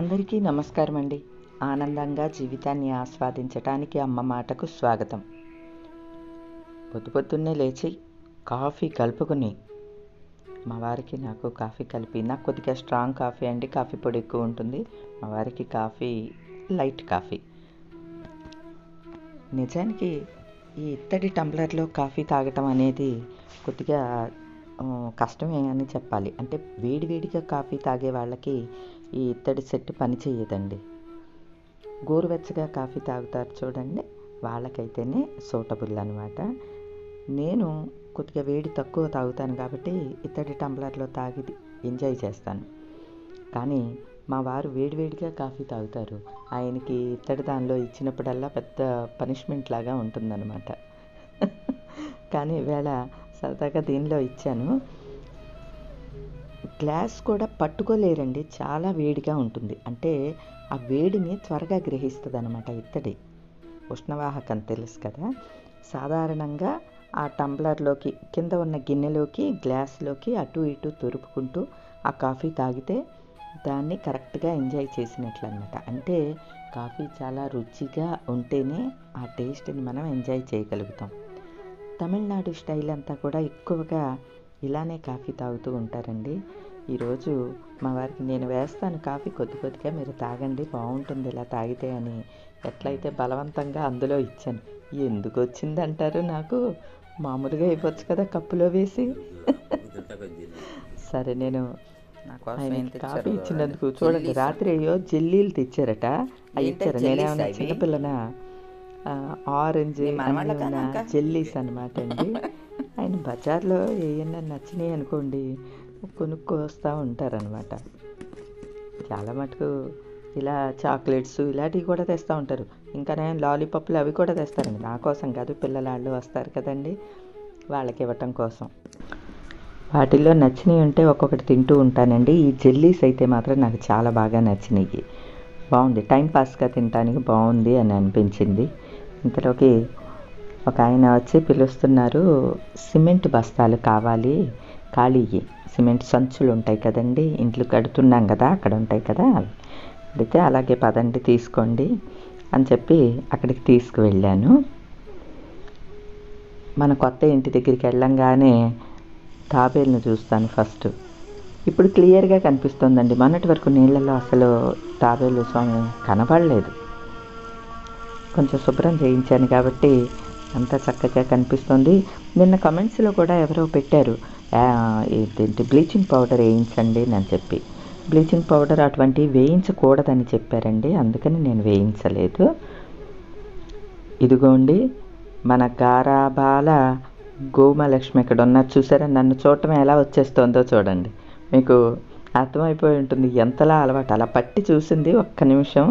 అందరికీ నమస్కారం అండి ఆనందంగా జీవితాన్ని ఆస్వాదించటానికి అమ్మ మాటకు స్వాగతం పొద్దు పొద్దున్నే లేచి కాఫీ కలుపుకుని మా వారికి నాకు కాఫీ కలిపి నాకు కొద్దిగా స్ట్రాంగ్ కాఫీ అండి కాఫీ పొడి ఎక్కువ ఉంటుంది మా వారికి కాఫీ లైట్ కాఫీ నిజానికి ఈ ఇత్తడి టంబ్లర్లో కాఫీ తాగటం అనేది కొద్దిగా ఆ, కష్టమే అని చెప్పాలి అంటే వేడివేడిగా కాఫీ తాగే వాళ్ళకి ఈ ఇత్తడి సెట్ పని చేయదండి గోరువెచ్చగా కాఫీ తాగుతారు చూడండి వాళ్ళకైతేనే సూటబుల్ అనమాట నేను కొద్దిగా వేడి తక్కువ తాగుతాను కాబట్టి ఇత్తడి టంబ్లర్లో తాగి ఎంజాయ్ చేస్తాను కానీ మా వారు వేడివేడిగా కాఫీ తాగుతారు ఆయనకి ఇత్తడి దానిలో ఇచ్చినప్పుడల్లా పెద్ద పనిష్మెంట్ లాగా ఉంటుందన్నమాట కానీ ఈవేళ సరదాగా దీనిలో ఇచ్చాను గ్లాస్ కూడా పట్టుకోలేరండి చాలా వేడిగా ఉంటుంది అంటే ఆ వేడిని త్వరగా గ్రహిస్తుంది అనమాట ఇత్తడి ఉష్ణవాహకం తెలుసు కదా సాధారణంగా ఆ టంబ్లర్లోకి కింద ఉన్న గిన్నెలోకి గ్లాస్లోకి అటు ఇటు తురుపుకుంటూ ఆ కాఫీ తాగితే దాన్ని కరెక్ట్గా ఎంజాయ్ చేసినట్లు అనమాట అంటే కాఫీ చాలా రుచిగా ఉంటేనే ఆ టేస్ట్ని మనం ఎంజాయ్ చేయగలుగుతాం తమిళనాడు స్టైల్ అంతా కూడా ఎక్కువగా ఇలానే కాఫీ తాగుతూ ఉంటారండి ఈరోజు మా వారికి నేను వేస్తాను కాఫీ కొద్ది కొద్దిగా మీరు తాగండి బాగుంటుంది ఇలా తాగితే అని ఎట్లయితే బలవంతంగా అందులో ఇచ్చాను ఎందుకు వచ్చిందంటారు నాకు మామూలుగా ఇవ్వచ్చు కదా కప్పులో వేసి సరే నేను నా కోసం ఆయన ఏం తెచ్చారో కాఫీ ఇచ్చినందుకు చూడండి. చూడండి జెల్లీస్ రాత్రి అయ్యో జెల్లీలు తెచ్చారట అవి ఏంటి ఇచ్చారు జెల్లీసా నేనేమన్నా ఇవి? చిన్నపిల్లనా ఆ, ఆరెంజ్ మీ మనవాళ్ళ అన్నీ ఉన్న కాదా? జెల్లీస్ అనమాట అండి ఆయన బజార్లో ఏమన్నా నచ్చినాయి అనుకోండి కొనుక్కొస్తూ ఉంటారనమాట చాలా మటుకు ఇలా చాక్లెట్స్ ఇలాంటివి కూడా తెస్తూ ఉంటారు ఇంకా నేను లాలీపాప్లు అవి కూడా తెస్తారండి నా కోసం కాదు పిల్లలాళ్ళు వస్తారు కదండి వాళ్ళకి ఇవ్వటం కోసం వాటిల్లో నచ్చినవి ఉంటే ఒక్కొక్కటి తింటూ ఉంటానండి ఈ జెల్లీస్ అయితే మాత్రం నాకు చాలా బాగా నచ్చినాయి బాగుంది టైం పాస్గా తినడానికి బాగుంది అని అనిపించింది ఇంతలోకి ఒక ఆయన వచ్చి పిలుస్తున్నారు సిమెంట్ బస్తాలు కావాలి ఖాళీ సిమెంట్ సంచులు ఉంటాయి కదండి ఇంట్లో కడుతున్నాం కదా అక్కడ ఉంటాయి కదా అవి అడిగితే అలాగే పదండి తీసుకోండి అని చెప్పి అక్కడికి తీసుకువెళ్ళాను మన కొత్త ఇంటి దగ్గరికి వెళ్ళంగానే తాబేలును చూస్తాను ఫస్ట్ ఇప్పుడు క్లియర్గా కనిపిస్తుందండి మొన్నటి వరకు నీళ్ళల్లో అసలు తాబేలు స్వామి కనపడలేదు కొంచెం శుభ్రం చేయించాను కాబట్టి అంత చక్కగా కనిపిస్తుంది నిన్న కమెంట్స్లో కూడా ఎవరో పెట్టారు "ఆ, ఏంటి బ్లీచింగ్ పౌడర్ వేయించండి అని చెప్పి బ్లీచింగ్ పౌడర్ అటువంటివి వేయించకూడదని చెప్పారండి అందుకని నేను వేయించలేదు ఇదిగోండి మన గారాబాల గోమలక్ష్మి ఇక్కడ ఉన్నారు చూసారా నన్ను చూడటం ఎలా వచ్చేస్తుందో చూడండి మీకు అర్థమైపోయి ఉంటుంది ఎంతలా అలవాటు అలా పట్టి చూసింది ఒక్క నిమిషం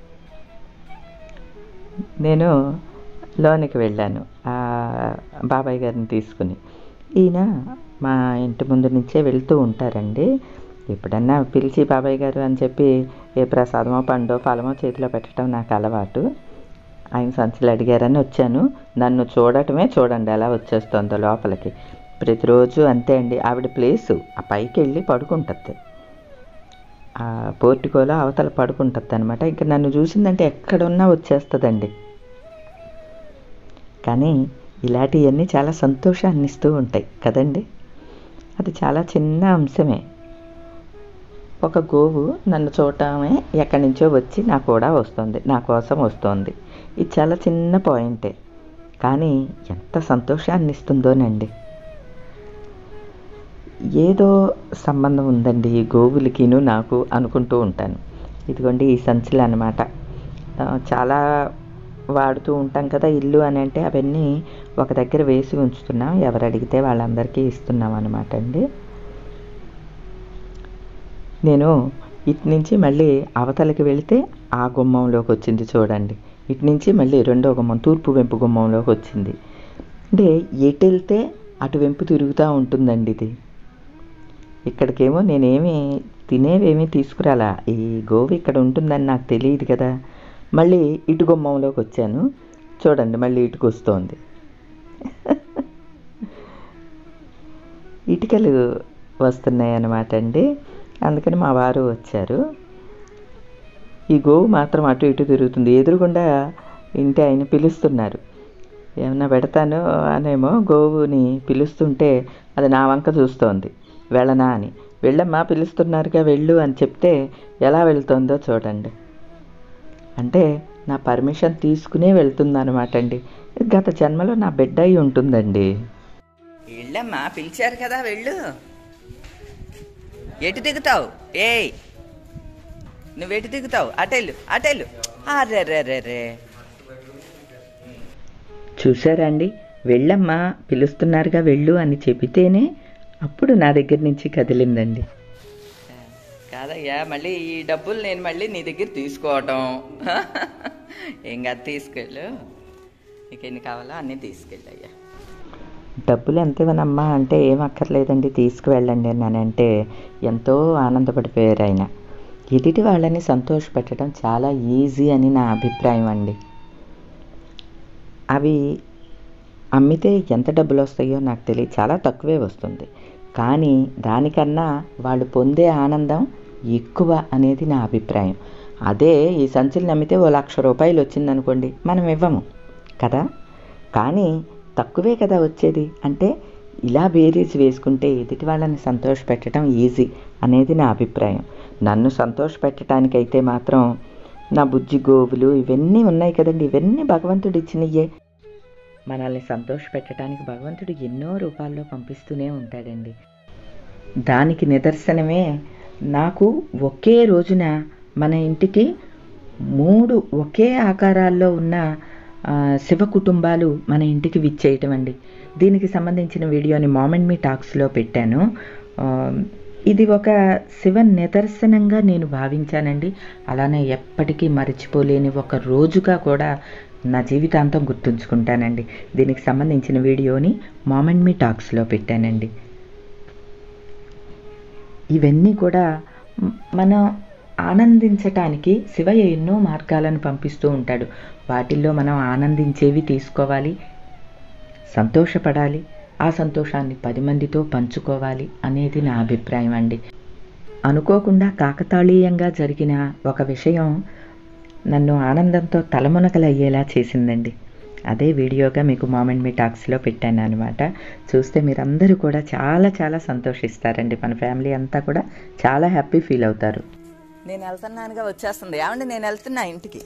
నేను లోనికి వెళ్ళాను ఆ బాబాయ్ గారిని తీసుకుని ఈయన మా ఇంటి ముందు నుంచే వెళ్తూ ఉంటారండి ఎప్పుడన్నా పిలిచి బాబాయ్ గారు అని చెప్పి ఏ ప్రసాదమో పండో ఫలమో చేతిలో పెట్టడం నాకు అలవాటు ఆయన సంచులు అడిగారని వచ్చాను నన్ను చూడటమే చూడండి ఎలా వచ్చేస్తుందో లోపలికి ప్రతిరోజు అంతే అండి ఆవిడ ప్లేసు ఆ పైకి వెళ్ళి పడుకుంటుంది ఆ పోర్టికోలో అవతల పడుకుంటుంది అనమాట ఇంకా నన్ను చూసిందంటే ఎక్కడున్నా వచ్చేస్తుందండి కానీ ఇలాంటివన్నీ చాలా సంతోషాన్ని ఇస్తూ ఉంటాయి కదండి అది చాలా చిన్న అంశమే ఒక గోవు నన్ను చూడటమే ఎక్కడి నుంచో వచ్చి నా కూడా వస్తుంది నా కోసం వస్తుంది ఇది చాలా చిన్న పాయింటే కానీ ఎంత సంతోషాన్ని ఇస్తుందోనండి ఏదో సంబంధం ఉందండి ఈ గోవులకిను నాకు అనుకుంటూ ఉంటాను ఇదిగోండి ఈ సంచులు అనమాట చాలా వాడుతూ ఉంటాం కదా ఇల్లు అని అంటే అవన్నీ ఒక దగ్గర వేసి ఉంచుతున్నాం ఎవరు అడిగితే వాళ్ళందరికీ ఇస్తున్నాం అనమాట అండి నేను ఇటు నుంచి మళ్ళీ అవతలకి వెళితే ఆ గుమ్మంలోకి వచ్చింది చూడండి ఇటు నుంచి మళ్ళీ రెండో గుమ్మం తూర్పు వెంపు గుమ్మంలోకి వచ్చింది అంటే ఎటు వెళ్తే అటు వెంపు తిరుగుతూ ఉంటుందండి ఇది ఇక్కడికేమో నేనేమి తినేవేమీ తీసుకురాలా ఈ గోవు ఇక్కడ ఉంటుందని నాకు తెలియదు కదా మళ్ళీ ఇటు గుమ్మంలోకి వచ్చాను చూడండి మళ్ళీ ఇటుకు వస్తోంది ఇటుకలు వస్తున్నాయి అన్నమాట అండి అందుకని మా వారు వచ్చారు ఈ గోవు మాత్రం అటు ఇటు తిరుగుతుంది ఎదురుగుండా ఇంటి ఆయన పిలుస్తున్నారు ఏమన్నా పెడతాను అనేమో గోవుని పిలుస్తుంటే అది నా వంక చూస్తోంది వెళ్ళనా అని వెళ్ళమ్మా పిలుస్తున్నారుగా వెళ్ళు అని చెప్తే ఎలా వెళ్తుందో చూడండి అంటే నా పర్మిషన్ తీసుకునే వెళ్తుందన్నమాట అండి గత జన్మలో నా బిడ్డ అయి ఉంటుందండి వెళ్ళమ్మా పిలిచారు కదా వెళ్ళు ఎటు దిగుతావు ఏయ్ నువ్వు ఎటు దిగుతావు అటెళ్ళు అటెళ్ళు అరే రే రే రే చూసారా అండి వెళ్ళమ్మా పిలుస్తున్నారుగా వెళ్ళు అని చెబితేనే అప్పుడు నా దగ్గర నుంచి కదిలిందండి కాదయ్యా మళ్ళీ ఈ డబ్బులు నేను మళ్ళీ నీ దగ్గర తీసుకోవటం ఏం కాదు తీసుకెళ్ళు నీకు ఎన్ని కావాలో అన్నీ తీసుకెళ్ళయ్యా డబ్బులు ఎంత ఇవ్వనమ్మా అంటే ఏం అక్కర్లేదండి తీసుకువెళ్ళండి అన్నానంటే ఎంతో ఆనందపడిపోయారు ఆయన ఎదుటి వాళ్ళని సంతోషపెట్టడం చాలా ఈజీ అని నా అభిప్రాయం అండి అవి అమ్మితే ఎంత డబ్బులు వస్తాయో నాకు తెలియదు చాలా తక్కువే వస్తుంది కానీ దానికన్నా వాళ్ళు పొందే ఆనందం ఎక్కువ అనేది నా అభిప్రాయం అదే ఈ సంచులు నమ్మితే ఓ లక్ష రూపాయలు వచ్చిందనుకోండి మనం ఇవ్వము కదా కానీ తక్కువే కదా వచ్చేది అంటే ఇలా బేరీజ్ వేసుకుంటే ఎదుటి వాళ్ళని సంతోషపెట్టడం ఈజీ అనేది నా అభిప్రాయం నన్ను సంతోషపెట్టడానికైతే మాత్రం నా బుజ్జి గోవులు ఇవన్నీ ఉన్నాయి కదండి ఇవన్నీ భగవంతుడు ఇచ్చినయ్యే మనల్ని సంతోషపెట్టడానికి భగవంతుడు ఎన్నో రూపాల్లో పంపిస్తూనే ఉంటాడండి దానికి నిదర్శనమే నాకు ఒకే రోజున మన ఇంటికి మూడు ఒకే ఆకారాల్లో ఉన్న ఆ, శివ కుటుంబాలు మన ఇంటికి విచ్చేయటం అండి దీనికి సంబంధించిన వీడియోని మామెంట్ మీ టాక్స్లో పెట్టాను ఆ, ఇది ఒక శివ నిదర్శనంగా నేను భావించానండి అలానే ఎప్పటికీ మర్చిపోలేని ఒక రోజుగా కూడా నా జీవితాంతం గుర్తుంచుకుంటానండి దీనికి సంబంధించిన వీడియోని మామెంట్ మీ టాక్స్లో పెట్టానండి ఇవన్నీ కూడా మ్- మనం ఆనందించటానికి శివయ్య ఎన్నో మార్గాలను పంపిస్తూ ఉంటాడు వాటిల్లో మనం ఆనందించేవి తీసుకోవాలి సంతోషపడాలి ఆ సంతోషాన్ని పది మందితో పంచుకోవాలి అనేది నా అభిప్రాయం అండి అనుకోకుండా కాకతాళీయంగా జరిగిన ఒక విషయం నన్ను ఆనందంతో తలమునకలయ్యేలా చేసిందండి అదే వీడియోగా మీకు మామెంట్ మీ టాక్స్లో పెట్టాను అనమాట చూస్తే మీరందరూ కూడా చాలా చాలా సంతోషిస్తారండి మన ఫ్యామిలీ అంతా కూడా చాలా హ్యాపీ ఫీల్ అవుతారు నేను వెళ్తున్నానుగా వచ్చేస్తుంది ఏమండి నేను వెళ్తున్నా ఇంటికి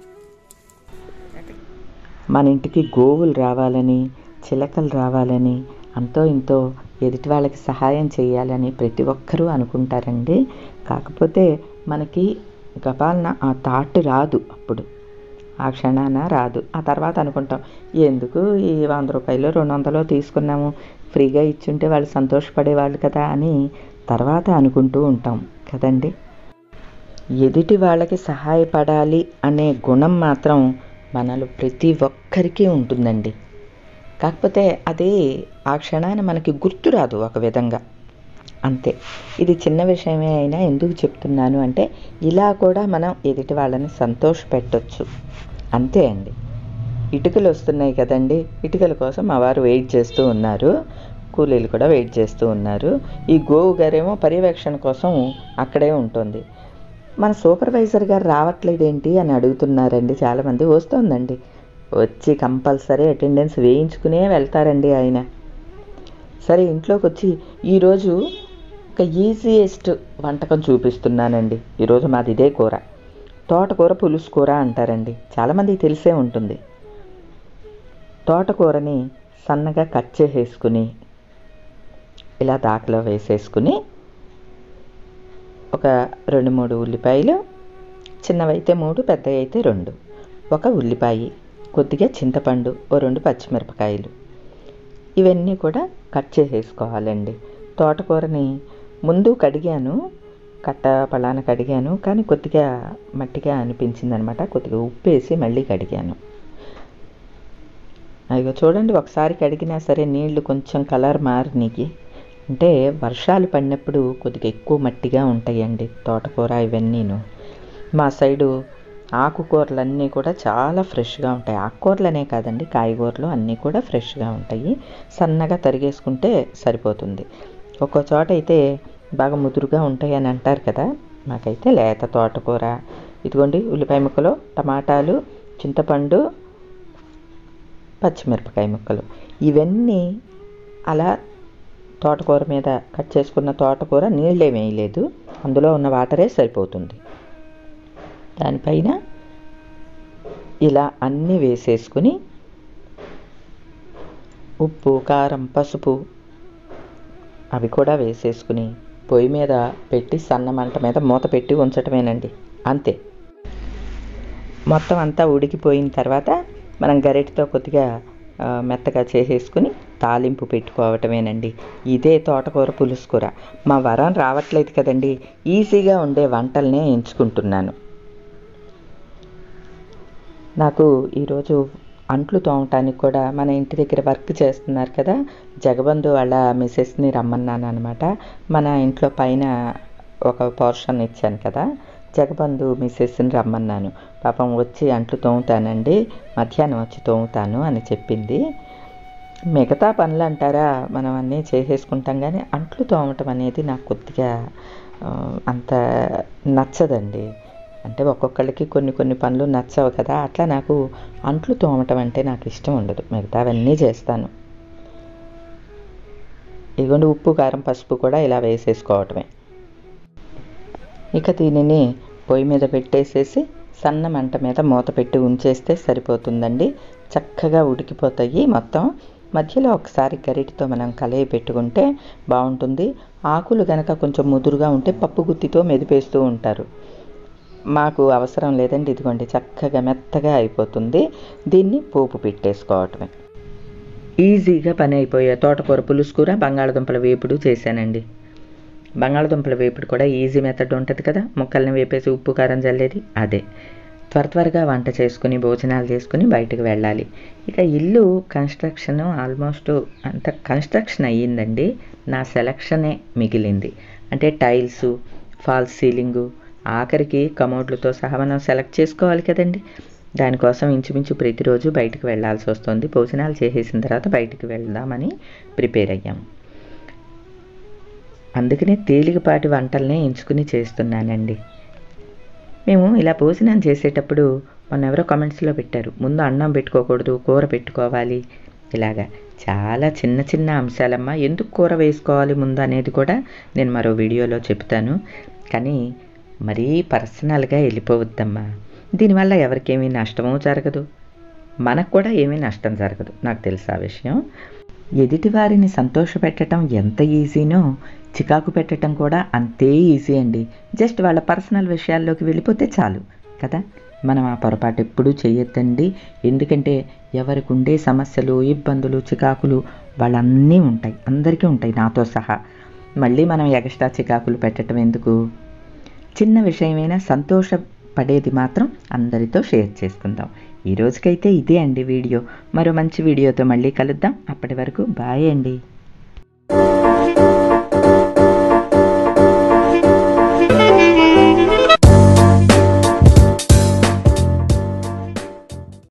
మన ఇంటికి గోవులు రావాలని చిలకలు రావాలని అంతో ఇంతో ఎదుటి వాళ్ళకి సహాయం చేయాలని ప్రతి ఒక్కరూ అనుకుంటారండి కాకపోతే మనకి గపాలన ఆ థాట్ రాదు అప్పుడు ఆ క్షణాన రాదు ఆ తర్వాత అనుకుంటాం ఎందుకు ఈ వంద రూపాయలు రెండు వందలు తీసుకున్నాము ఫ్రీగా ఇచ్చుంటే వాళ్ళు సంతోషపడేవాళ్ళు కదా అని తర్వాత అనుకుంటూ ఉంటాం కదండి ఎదుటి వాళ్ళకి సహాయపడాలి అనే గుణం మాత్రం మనలో ప్రతి ఒక్కరికి ఉంటుందండి కాకపోతే అది ఆ క్షణాన మనకి గుర్తురాదు ఒక విధంగా అంతే ఇది చిన్న విషయమే అయినా ఎందుకు చెప్తున్నాను అంటే ఇలా కూడా మనం ఎదుటి వాళ్ళని సంతోష పెట్టచ్చు అంతే అండి ఇటుకలు వస్తున్నాయి కదండి ఇటుకల కోసం మా వారు వెయిట్ చేస్తూ ఉన్నారు కూలీలు కూడా వెయిట్ చేస్తూ ఉన్నారు ఈ గోవు గారేమో పర్యవేక్షణ కోసం అక్కడే ఉంటుంది మన సూపర్వైజర్ గారు రావట్లేదేంటి అని అడుగుతున్నారండి చాలామంది వస్తోందండి వచ్చి కంపల్సరీ అటెండెన్స్ వేయించుకునే వెళ్తారండి ఆయన సరే ఇంట్లోకి వచ్చి ఈరోజు ఒక ఈజియెస్ట్ వంటకం చూపిస్తున్నానండి ఈరోజు మాది ఇదే కూర తోటకూర పులుసు కూర అంటారండి చాలామందికి తెలిసే ఉంటుంది తోటకూరని సన్నగా కట్ చేసేసుకుని ఇలా దాకలో వేసేసుకుని ఒక రెండు మూడు ఉల్లిపాయలు చిన్నవైతే మూడు పెద్దవి అయితే రెండు ఒక ఉల్లిపాయ కొద్దిగా చింతపండు ఓ రెండు పచ్చిమిరపకాయలు ఇవన్నీ కూడా కట్ చేసేసుకోవాలండి తోటకూరని ముందు కడిగాను కట్ట పలాన కడిగాను కానీ కొద్దిగా మట్టిగా అనిపించింది అనమాట కొద్దిగా ఉప్పు వేసి మళ్ళీ కడిగాను అదిగో చూడండి ఒకసారి కడిగినా సరే నీళ్లు కొంచెం కలర్ మారినకి అంటే వర్షాలు పడినప్పుడు కొద్దిగా ఎక్కువ మట్టిగా ఉంటాయండి తోటకూర ఇవన్నీను మా సైడు ఆకుకూరలన్నీ కూడా చాలా ఫ్రెష్గా ఉంటాయి ఆకుకూరలనే కాదండి కాయగూరలు అన్నీ కూడా ఫ్రెష్గా ఉంటాయి సన్నగా తరిగేసుకుంటే సరిపోతుంది ఒక్కో చోట అయితే బాగా ముదురుగా ఉంటాయి అని అంటారు కదా మాకైతే లేత తోటకూర ఇదిగోండి ఉల్లిపాయ ముక్కలు టమాటాలు చింతపండు పచ్చిమిరపకాయ ముక్కలు ఇవన్నీ అలా తోటకూర మీద కట్ చేసుకున్న తోటకూర నీళ్ళేం వేయలేదు అందులో ఉన్న వాటరే సరిపోతుంది దానిపైన ఇలా అన్నీ వేసేసుకుని ఉప్పు కారం పసుపు అవి కూడా వేసేసుకుని పొయ్యి మీద పెట్టి సన్న మంట మీద మూత పెట్టి ఉంచటమేనండి అంతే మొత్తం అంతా ఉడికిపోయిన తర్వాత మనం గరిటతో కొద్దిగా ఆ, మెత్తగా చేసేసుకుని తాలింపు పెట్టుకోవటమేనండి ఇదే తోటకూర పులుసు కూర మా వరం రావట్లేదు కదండి ఈజీగా ఉండే వంటల్నే ఎంచుకుంటున్నాను నాకు ఈరోజు అంట్లు తోమటానికి కూడా మన ఇంటి దగ్గర వర్క్ చేస్తున్నారు కదా జగబంధు వాళ్ళ మిసెస్ని రమ్మన్నాను అనమాట మన ఇంట్లో పైన ఒక పోర్షన్ ఇచ్చాను కదా జగబంధు మిసెస్ని రమ్మన్నాను పాపం వచ్చి అంట్లు తోముతానండి మధ్యాహ్నం వచ్చి తోముతాను అని చెప్పింది మిగతా పనులు అంటారా మనం అన్నీ చేసేసుకుంటాం కానీ అంట్లు తోమటం అనేది నాకు కొద్దిగా ఆ, అంత నచ్చదండి అంటే ఒక్కొక్కళ్ళకి కొన్ని కొన్ని పనులు నచ్చవు కదా అట్లా నాకు అంట్లు తోమటం అంటే నాకు ఇష్టం ఉండదు మిగతావన్నీ చేస్తాను ఇదిగోండి ఉప్పు కారం పసుపు కూడా ఇలా వేసేసుకోవటమే ఇక దీనిని పొయ్యి మీద పెట్టేసేసి సన్న మంట మీద మూత పెట్టి ఉంచేస్తే సరిపోతుందండి చక్కగా ఉడికిపోతాయి మొత్తం మధ్యలో ఒకసారి గరిటితో మనం కలయి పెట్టుకుంటే బాగుంటుంది ఆకులు గనక కొంచెం ముదురుగా ఉంటే పప్పు గుత్తితో మెదిపేస్తూ ఉంటారు మాకు అవసరం లేదండి ఇదిగోండి చక్కగా మెత్తగా అయిపోతుంది దీన్ని పోపు పెట్టేసుకోవటమే ఈజీగా పని అయిపోయే తోటకూర పులుసు కూర బంగాళదుంపల వేపుడు చేశానండి బంగాళదుంపల వేపుడు కూడా ఈజీ మెథడ్ ఉంటుంది కదా ముక్కల్ని వేపేసి ఉప్పు కారం చల్లేది అదే త్వర త్వరగా వంట చేసుకుని భోజనాలు చేసుకుని బయటకు వెళ్ళాలి ఇక ఇల్లు కన్స్ట్రక్షన్ ఆల్మోస్ట్ అంత కన్స్ట్రక్షన్ అయ్యిందండి నా సెలక్షనే మిగిలింది అంటే టైల్స్ ఫాల్స్ సీలింగు ఆఖరికి కమోడ్లతో సహా మనం సెలెక్ట్ చేసుకోవాలి కదండి దానికోసం ఇంచుమించు ప్రతిరోజు బయటకు వెళ్ళాల్సి వస్తుంది భోజనాలు చేసేసిన తర్వాత బయటికి వెళ్దామని ప్రిపేర్ అయ్యాము అందుకనే తేలికపాటి వంటల్నే ఎంచుకుని చేస్తున్నానండి మేము ఇలా భోజనం చేసేటప్పుడు మొన్న ఎవరో కామెంట్స్లో పెట్టారు ముందు అన్నం పెట్టుకోకూడదు కూర పెట్టుకోవాలి ఇలాగా చాలా చిన్న చిన్న అంశాలమ్మా ఎందుకు కూర వేసుకోవాలి ముందు అనేది కూడా నేను మరో వీడియోలో చెప్తాను కానీ మరీ పర్సనల్గా వెళ్ళిపోవద్దమ్మా దీనివల్ల ఎవరికేమీ నష్టమూ జరగదు మనకు కూడా ఏమీ నష్టం జరగదు నాకు తెలుసు ఆ విషయం ఎదుటివారిని సంతోషపెట్టడం ఎంత ఈజీనో చికాకు పెట్టడం కూడా అంతే ఈజీ అండి జస్ట్ వాళ్ళ పర్సనల్ విషయాల్లోకి వెళ్ళిపోతే చాలు కదా మనం ఆ పొరపాటు ఎప్పుడూ చేయొద్దండి ఎందుకంటే ఎవరికి ఉండే సమస్యలు ఇబ్బందులు చికాకులు వాళ్ళన్నీ ఉంటాయి అందరికీ ఉంటాయి నాతో సహా మళ్ళీ మనం ఎగస్ట్రా చికాకులు పెట్టడం ఎందుకు చిన్న విషయమైనా సంతోషపడేది మాత్రం అందరితో షేర్ చేసుకుందాం ఈ రోజుకైతే ఇదే అండి వీడియో మరో మంచి వీడియోతో మళ్ళీ కలుద్దాం అప్పటి వరకు బాయ్ అండి